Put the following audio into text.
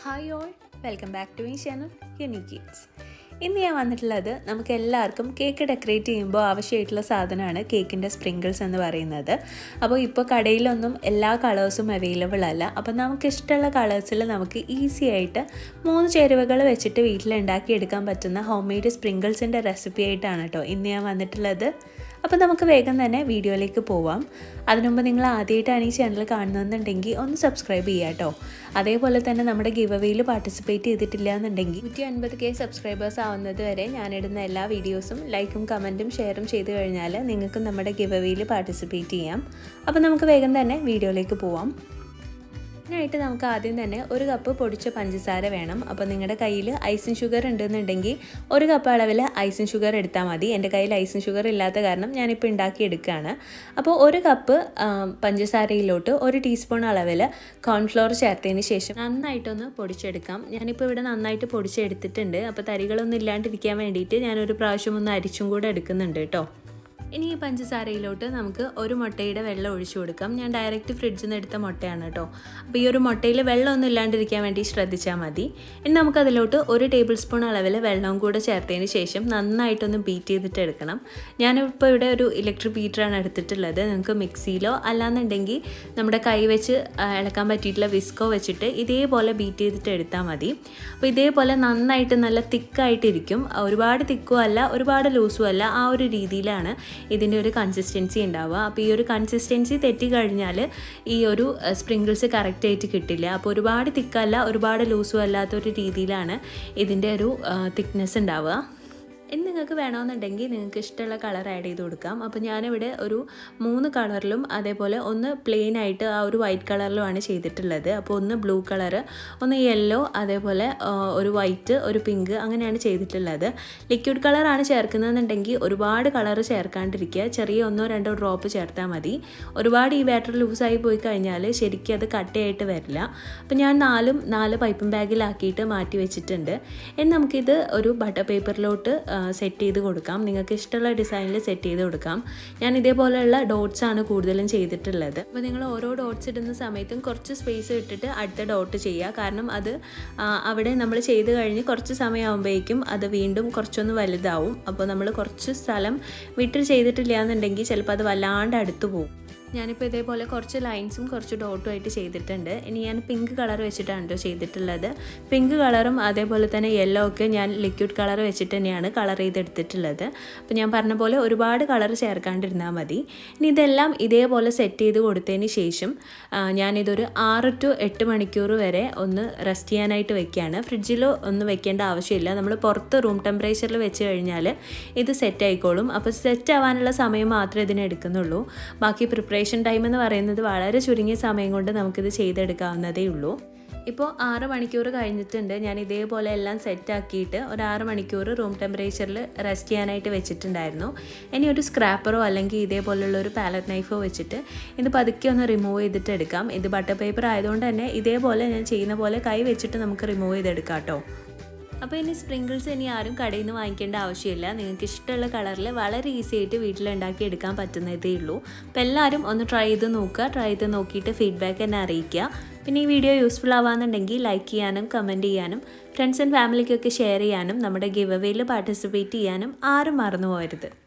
hi all welcome back to my channel unique kids ഇന്ന് ഞാൻ വന്നിട്ടുള്ളത് നമുക്ക് എല്ലാവർക്കും കേക്ക് ഡെക്കറേറ്റ് ചെയ്യുമ്പോൾ ആവശ്യമായിട്ടുള്ള സാധനമാണ് കേക്കിൻ്റെ സ്പ്രിങ്കിൾസ് എന്ന് പറയുന്നത് അപ്പോൾ ഇപ്പോൾ കടയിലൊന്നും എല്ലാ കളേഴ്സും അവൈലബിൾ അല്ല അപ്പോൾ നമുക്ക് ഇഷ്ടമുള്ള കളേഴ്സിൽ നമുക്ക് ഈസി ആയിട്ട് മൂന്ന് ചേരുവകൾ വെച്ചിട്ട് വീട്ടിൽ ഉണ്ടാക്കിയെടുക്കാൻ പറ്റുന്ന ഹോം മെയ്ഡ് സ്പ്രിങ്കിൾസിൻ്റെ റെസിപ്പി ആയിട്ടാണ് കേട്ടോ ഇന്ന് ഞാൻ വന്നിട്ടുള്ളത് അപ്പോൾ നമുക്ക് വേഗം തന്നെ വീഡിയോയിലേക്ക് പോവാം അതിനുമുമ്പ് നിങ്ങൾ ആദ്യമായിട്ടാണ് ഈ ചാനൽ കാണുന്നതെന്നുണ്ടെങ്കിൽ ഒന്ന് സബ്സ്ക്രൈബ് ചെയ്യുക കേട്ടോ അതേപോലെ തന്നെ നമ്മുടെ ഗിവ് അവയിൽ പാർട്ടിസിപ്പേറ്റ് ചെയ്തിട്ടില്ല എന്നുണ്ടെങ്കിൽ നൂറ്റി അൻപത് കെ സബ്സ്ക്രൈബേഴ്സ് ആവുന്നത് വരെ ഞാനിടുന്ന എല്ലാ വീഡിയോസും ലൈക്കും കമൻറ്റും ഷെയറും ചെയ്ത് കഴിഞ്ഞാൽ നിങ്ങൾക്ക് നമ്മുടെ ഗിവ് അവയിൽ പാർട്ടിസിപ്പേറ്റ് ചെയ്യാം അപ്പോൾ നമുക്ക് വേഗം തന്നെ വീഡിയോയിലേക്ക് പോവാം ഇതിനായിട്ട് നമുക്ക് ആദ്യം തന്നെ ഒരു കപ്പ് പൊടിച്ച പഞ്ചസാര വേണം അപ്പോൾ നിങ്ങളുടെ കയ്യിൽ ഐസിൻ ഷുഗർ ഉണ്ടെന്നുണ്ടെങ്കിൽ ഒരു കപ്പ് അളവിൽ ഐസിൻ ഷുഗർ എടുത്താൽ മതി എൻ്റെ കയ്യിൽ ഐസിൻ ഷുഗർ ഇല്ലാത്ത കാരണം ഞാനിപ്പോൾ ഉണ്ടാക്കി എടുക്കുകയാണ് അപ്പോൾ ഒരു കപ്പ് പഞ്ചസാരയിലോട്ട് ഒരു ടീസ്പൂൺ അളവിൽ കോൺഫ്ലോർ ചേർത്തതിന് ശേഷം നന്നായിട്ടൊന്ന് പൊടിച്ചെടുക്കാം ഞാനിപ്പോൾ ഇവിടെ നന്നായിട്ട് പൊടിച്ചെടുത്തിട്ടുണ്ട് അപ്പോൾ തരികളൊന്നും ഇല്ലാണ്ടിരിക്കാൻ വേണ്ടിയിട്ട് ഞാനൊരു പ്രാവശ്യം ഒന്ന് അരിച്ചും കൂടെ എടുക്കുന്നുണ്ട് കേട്ടോ ഇനി ഈ പഞ്ചസാരയിലോട്ട് നമുക്ക് ഒരു മുട്ടയുടെ വെള്ളം ഒഴിച്ചു കൊടുക്കാം ഞാൻ ഡയറക്റ്റ് ഫ്രിഡ്ജിൽ നിന്ന് എടുത്ത മുട്ടയാണ് കേട്ടോ അപ്പോൾ ഈ ഒരു മുട്ടയിൽ വെള്ളമൊന്നും ഇല്ലാണ്ടിരിക്കാൻ വേണ്ടി ശ്രദ്ധിച്ചാൽ മതി ഇനി നമുക്കതിലോട്ട് ഒരു ടേബിൾ സ്പൂൺ അളവിൽ വെള്ളവും കൂടെ ചേർത്തതിന് ശേഷം നന്നായിട്ടൊന്ന് ബീറ്റ് ചെയ്തിട്ട് എടുക്കണം ഞാനിപ്പോൾ ഇവിടെ ഒരു ഇലക്ട്രിക് ബീറ്ററാണ് എടുത്തിട്ടുള്ളത് നിങ്ങൾക്ക് മിക്സിയിലോ അല്ലാന്നുണ്ടെങ്കിൽ നമ്മുടെ കൈ വെച്ച് ഇളക്കാൻ പറ്റിയിട്ടുള്ള വിസ്കോ വെച്ചിട്ട് ഇതേപോലെ ബീറ്റ് ചെയ്തിട്ട് എടുത്താൽ മതി അപ്പോൾ ഇതേപോലെ നന്നായിട്ട് നല്ല തിക്കായിട്ടിരിക്കും ഒരുപാട് തിക്കും അല്ല ഒരുപാട് ലൂസും അല്ല ആ ഒരു രീതിയിലാണ് ഇതിൻ്റെ ഒരു കൺസിസ്റ്റൻസി ഉണ്ടാവുക അപ്പോൾ ഈ ഒരു കൺസിസ്റ്റൻസി തെറ്റിക്കഴിഞ്ഞാൽ ഈ ഒരു സ്പ്രിങ്കിൾസ് കറക്റ്റായിട്ട് കിട്ടില്ല അപ്പോൾ ഒരുപാട് തിക്കല്ല ഒരുപാട് ലൂസും അല്ലാത്തൊരു രീതിയിലാണ് ഇതിൻ്റെ ഒരു തിക്നെസ് ഉണ്ടാവുക ഇനി നിങ്ങൾക്ക് വേണമെന്നുണ്ടെങ്കിൽ നിങ്ങൾക്ക് ഇഷ്ടമുള്ള കളർ ആഡ് ചെയ്ത് കൊടുക്കാം അപ്പോൾ ഞാനിവിടെ ഒരു മൂന്ന് കളറിലും അതേപോലെ ഒന്ന് പ്ലെയിൻ ആയിട്ട് ആ ഒരു വൈറ്റ് കളറിലുമാണ് ചെയ്തിട്ടുള്ളത് അപ്പോൾ ഒന്ന് ബ്ലൂ കളറ് ഒന്ന് യെല്ലോ അതേപോലെ ഒരു വൈറ്റ് ഒരു പിങ്ക് അങ്ങനെയാണ് ചെയ്തിട്ടുള്ളത് ലിക്വിഡ് കളറാണ് ചേർക്കുന്നതെന്നുണ്ടെങ്കിൽ ഒരുപാട് കളർ ചേർക്കാണ്ടിരിക്കുക ചെറിയ ഒന്നോ രണ്ടോ ഡ്രോപ്പ് ചേർത്താൽ മതി ഒരുപാട് ഈ ബാറ്റർ ലൂസായി പോയി കഴിഞ്ഞാൽ ശരിക്കും അത് കട്ടയായിട്ട് വരില്ല അപ്പോൾ ഞാൻ നാലും നാല് പൈപ്പിംഗ് ബാഗിലാക്കിയിട്ട് മാറ്റി വെച്ചിട്ടുണ്ട് ഇനി നമുക്കിത് ഒരു ബട്ടർ പേപ്പറിലോട്ട് സെറ്റ് ചെയ്ത് കൊടുക്കാം നിങ്ങൾക്ക് ഇഷ്ടമുള്ള ഡിസൈനിൽ സെറ്റ് ചെയ്ത് കൊടുക്കാം ഞാൻ ഇതേപോലെയുള്ള ഡോട്ട്സ് ആണ് കൂടുതലും ചെയ്തിട്ടുള്ളത് അപ്പോൾ നിങ്ങൾ ഓരോ ഡോട്ട്സ് ഇടുന്ന സമയത്തും കുറച്ച് സ്പേസ് ഇട്ടിട്ട് അടുത്ത ഡോട്ട് ചെയ്യുക കാരണം അത് അവിടെ നമ്മൾ ചെയ്ത് കഴിഞ്ഞ് കുറച്ച് സമയമാകുമ്പോഴേക്കും അത് വീണ്ടും കുറച്ചൊന്ന് വലുതാവും അപ്പോൾ നമ്മൾ കുറച്ച് സ്ഥലം വിട്ട് ചെയ്തിട്ടില്ല എന്നുണ്ടെങ്കിൽ ചിലപ്പോൾ അത് വല്ലാണ്ട് അടുത്ത് പോകും ഞാനിപ്പോൾ ഇതേപോലെ കുറച്ച് ലൈൻസും കുറച്ച് ഡോട്ടും ആയിട്ട് ചെയ്തിട്ടുണ്ട് ഇനി ഞാൻ പിങ്ക് കളർ വെച്ചിട്ടാണ് കേട്ടോ ചെയ്തിട്ടുള്ളത് പിങ്ക് കളറും അതേപോലെ തന്നെ യെല്ലോ ഒക്കെ ഞാൻ ലിക്വിഡ് കളർ വെച്ചിട്ട് തന്നെയാണ് കളർ ചെയ്തെടുത്തിട്ടുള്ളത് അപ്പോൾ ഞാൻ പറഞ്ഞ പോലെ ഒരുപാട് കളർ ചേർക്കാണ്ടിരുന്നാൽ മതി ഇനി ഇതെല്ലാം ഇതേപോലെ സെറ്റ് ചെയ്ത് കൊടുത്തതിന് ശേഷം ഞാനിതൊരു ആറ് ടു എട്ട് മണിക്കൂർ വരെ ഒന്ന് റെസ്റ്റ് ചെയ്യാനായിട്ട് വെക്കുകയാണ് ഫ്രിഡ്ജിൽ ഒന്നും വെക്കേണ്ട ആവശ്യമില്ല നമ്മൾ പുറത്ത് റൂം ടെമ്പറേച്ചറിൽ വെച്ച് കഴിഞ്ഞാൽ ഇത് സെറ്റ് ആയിക്കോളും അപ്പോൾ സെറ്റ് ആവാനുള്ള സമയം മാത്രമേ ഇതിന് എടുക്കുന്നുള്ളൂ ബാക്കി പ്രിപ്പറേഷൻ പ്രിപ്പറേഷൻ ടൈം എന്ന് പറയുന്നത് വളരെ ചുരുങ്ങിയ സമയം കൊണ്ട് നമുക്കിത് ചെയ്തെടുക്കാവുന്നതേ ഉള്ളൂ ഇപ്പോൾ ആറ് മണിക്കൂർ കഴിഞ്ഞിട്ടുണ്ട് ഞാൻ ഇതേപോലെ എല്ലാം സെറ്റ് ആക്കിയിട്ട് ഒരു ആറ് മണിക്കൂർ റൂം ടെമ്പറേച്ചറിൽ റെസ്റ്റ് ചെയ്യാനായിട്ട് വെച്ചിട്ടുണ്ടായിരുന്നു ഇനി ഒരു സ്ക്രാപ്പറോ അല്ലെങ്കിൽ ഇതേപോലുള്ള ഒരു പാലറ്റ് നൈഫോ വെച്ചിട്ട് ഇത് പതുക്കെ ഒന്ന് റിമൂവ് ചെയ്തിട്ട് എടുക്കാം ഇത് ബട്ടർ പേപ്പർ ആയതുകൊണ്ട് തന്നെ ഇതേപോലെ ഞാൻ ചെയ്യുന്ന പോലെ കൈ വെച്ചിട്ട് നമുക്ക് റിമൂവ് ചെയ്തെടുക്കാം കേട്ടോ അപ്പോൾ ഇനി സ്പ്രിങ്കിൾസ് ഇനി ആരും കടയിൽ നിന്ന് വാങ്ങിക്കേണ്ട ആവശ്യമില്ല നിങ്ങൾക്ക് ഇഷ്ടമുള്ള കളറിൽ വളരെ ഈസി ആയിട്ട് വീട്ടിലുണ്ടാക്കി എടുക്കാൻ പറ്റുന്നതേ ഉള്ളൂ അപ്പോൾ എല്ലാവരും ഒന്ന് ട്രൈ ചെയ്ത് നോക്കുക ട്രൈ ചെയ്ത് നോക്കിയിട്ട് ഫീഡ്ബാക്ക് എന്നെ അറിയിക്കുക പിന്നെ ഈ വീഡിയോ യൂസ്ഫുൾ ആവാന്നുണ്ടെങ്കിൽ ലൈക്ക് ചെയ്യാനും കമൻറ്റ് ചെയ്യാനും ഫ്രണ്ട്സ് ആൻഡ് ഫാമിലിക്കൊക്കെ ഷെയർ ചെയ്യാനും നമ്മുടെ ഗിവ് അവയിൽ പാർട്ടിസിപ്പേറ്റ് ചെയ്യാനും ആരും മറന്നു പോകരുത്